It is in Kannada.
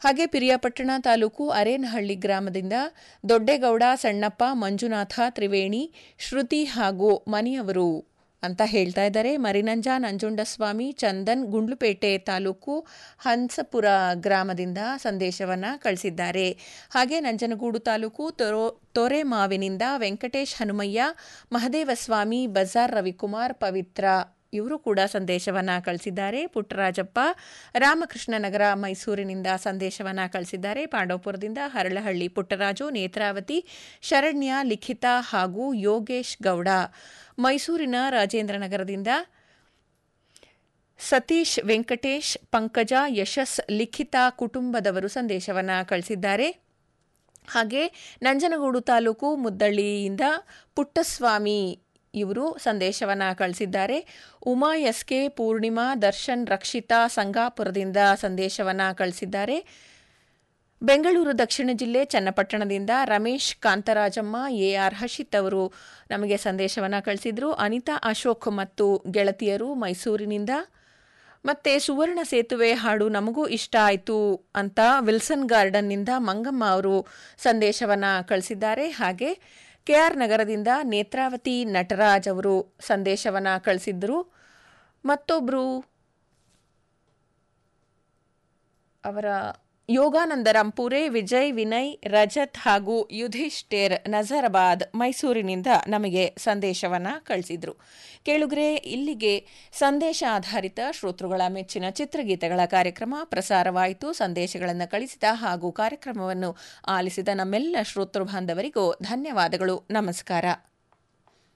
ಹಾಗೆ ಪಿರಿಯಾಪಟ್ಟಣ ತಾಲೂಕು ಅರೇನಹಳ್ಳಿ ಗ್ರಾಮದಿಂದ ದೊಡ್ಡೇಗೌಡ ಸಣ್ಣಪ್ಪ ಮಂಜುನಾಥ ತ್ರಿವೇಣಿ ಶ್ರುತಿ ಹಾಗೂ ಮನೆಯವರು ಅಂತ ಹೇಳ್ತಾ ಇದ್ದಾರೆ ಮರಿನಂಜ ನಂಜುಂಡಸ್ವಾಮಿ ಚಂದನ್ ಗುಂಡ್ಲುಪೇಟೆ ತಾಲೂಕು ಹಂಸಪುರ ಗ್ರಾಮದಿಂದ ಸಂದೇಶವನ್ನು ಕಳಿಸಿದ್ದಾರೆ ಹಾಗೆ ನಂಜನಗೂಡು ತಾಲೂಕು ತೊರೋ ತೊರೆಮಾವಿನಿಂದ ವೆಂಕಟೇಶ್ ಹನುಮಯ್ಯ ಮಹದೇವಸ್ವಾಮಿ ಬಜಾರ್ ರವಿಕುಮಾರ್ ಪವಿತ್ರ ಇವರು ಕೂಡ ಸಂದೇಶವನ್ನು ಕಳಿಸಿದ್ದಾರೆ ಪುಟ್ಟರಾಜಪ್ಪ ರಾಮಕೃಷ್ಣ ನಗರ ಮೈಸೂರಿನಿಂದ ಸಂದೇಶವನ್ನು ಕಳಿಸಿದ್ದಾರೆ ಪಾಂಡವಪುರದಿಂದ ಹರಳಹಳ್ಳಿ ಪುಟ್ಟರಾಜು ನೇತ್ರಾವತಿ ಶರಣ್ಯ ಲಿಖಿತ ಹಾಗೂ ಯೋಗೇಶ್ ಗೌಡ ಮೈಸೂರಿನ ರಾಜೇಂದ್ರ ನಗರದಿಂದ ಸತೀಶ್ ವೆಂಕಟೇಶ್ ಪಂಕಜ ಯಶಸ್ ಲಿಖಿತ ಕುಟುಂಬದವರು ಸಂದೇಶವನ್ನು ಕಳಿಸಿದ್ದಾರೆ ಹಾಗೆ ನಂಜನಗೂಡು ತಾಲೂಕು ಮುದ್ದಳ್ಳಿಯಿಂದ ಪುಟ್ಟಸ್ವಾಮಿ ಇವರು ಸಂದೇಶವನ್ನು ಕಳಿಸಿದ್ದಾರೆ ಉಮಾ ಎಸ್ ಕೆ ಪೂರ್ಣಿಮಾ ದರ್ಶನ್ ರಕ್ಷಿತಾ ಸಂಗಾಪುರದಿಂದ ಸಂದೇಶವನ್ನು ಕಳಿಸಿದ್ದಾರೆ ಬೆಂಗಳೂರು ದಕ್ಷಿಣ ಜಿಲ್ಲೆ ಚನ್ನಪಟ್ಟಣದಿಂದ ರಮೇಶ್ ಕಾಂತರಾಜಮ್ಮ ಎ ಆರ್ ಹರ್ಷಿತ್ ಅವರು ನಮಗೆ ಸಂದೇಶವನ್ನು ಕಳಿಸಿದರು ಅನಿತಾ ಅಶೋಕ್ ಮತ್ತು ಗೆಳತಿಯರು ಮೈಸೂರಿನಿಂದ ಮತ್ತೆ ಸುವರ್ಣ ಸೇತುವೆ ಹಾಡು ನಮಗೂ ಇಷ್ಟ ಆಯಿತು ಅಂತ ವಿಲ್ಸನ್ ಗಾರ್ಡನ್ನಿಂದ ಮಂಗಮ್ಮ ಅವರು ಸಂದೇಶವನ್ನು ಕಳಿಸಿದ್ದಾರೆ ಹಾಗೆ ಕೆ ಆರ್ ನಗರದಿಂದ ನೇತ್ರಾವತಿ ನಟರಾಜ್ ಅವರು ಸಂದೇಶವನ್ನು ಕಳಿಸಿದ್ದರು ಮತ್ತೊಬ್ಬರು ಅವರ ಯೋಗಾನಂದ ರಂಪೂರೆ ವಿಜಯ್ ವಿನಯ್ ರಜತ್ ಹಾಗೂ ಯುಧಿಷ್ಠಿರ್ ನಜರಾಬಾದ್ ಮೈಸೂರಿನಿಂದ ನಮಗೆ ಸಂದೇಶವನ್ನು ಕಳಿಸಿದರು ಕೇಳುಗರೆ ಇಲ್ಲಿಗೆ ಸಂದೇಶ ಆಧಾರಿತ ಶ್ರೋತೃಗಳ ಮೆಚ್ಚಿನ ಚಿತ್ರಗೀತೆಗಳ ಕಾರ್ಯಕ್ರಮ ಪ್ರಸಾರವಾಯಿತು ಸಂದೇಶಗಳನ್ನು ಕಳಿಸಿದ ಹಾಗೂ ಕಾರ್ಯಕ್ರಮವನ್ನು ಆಲಿಸಿದ ನಮ್ಮೆಲ್ಲ ಶ್ರೋತೃ ಬಾಂಧವರಿಗೂ ಧನ್ಯವಾದಗಳು ನಮಸ್ಕಾರ